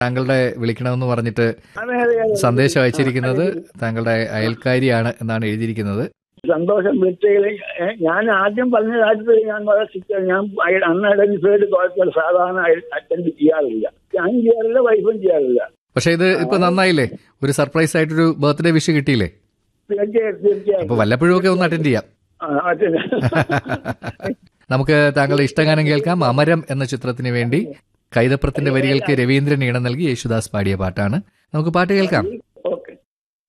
താങ്കളുടെ വിളിക്കണമെന്ന് പറഞ്ഞിട്ട് അതെ, അതെ, അതെ. സന്ദേശം അയച്ചിരിക്കുന്നത് താങ്കളുടെ അയൽക്കാരിയാണ് എന്നാണ് എഴുതിയിരിക്കുന്നത് സന്തോഷം വിളിച്ചതിൽ ഏഹ്, ഞാൻ ആദ്യം പറഞ്ഞ കാര്യത്തിൽ ഞാൻ വളരെ സിക്ക് ഞാൻ അൺ ഐഡന്റിഫൈഡ് കുഴപ്പമില്ല സാധാരണ അറ്റൻഡ് ചെയ്യാറില്ല ഞാൻ ചെയ്യാറില്ല വൈഫും ചെയ്യാറില്ല പക്ഷെ ഇത് ഇപ്പൊ നന്നായില്ലേ ഒരു സർപ്രൈസ് ആയിട്ടൊരു ബർത്ത്ഡേ വിഷ് കിട്ടിയില്ലേ തീർച്ചയായും തീർച്ചയായും അപ്പൊ വല്ലപ്പോഴും ഒക്കെ ഒന്ന് അറ്റൻഡ് ചെയ്യാം ആ, അതെ. നമുക്ക് താങ്കളുടെ ഇഷ്ടഗാനം കേൾക്കാം അമരം എന്ന ചിത്രത്തിന് വേണ്ടി കൈതപ്രത്തിന്റെ വരികൾക്ക് രവീന്ദ്രൻ ഈണം നൽകി യേശുദാസ് പാടിയ പാട്ടാണ് നമുക്ക് പാട്ട് കേൾക്കാം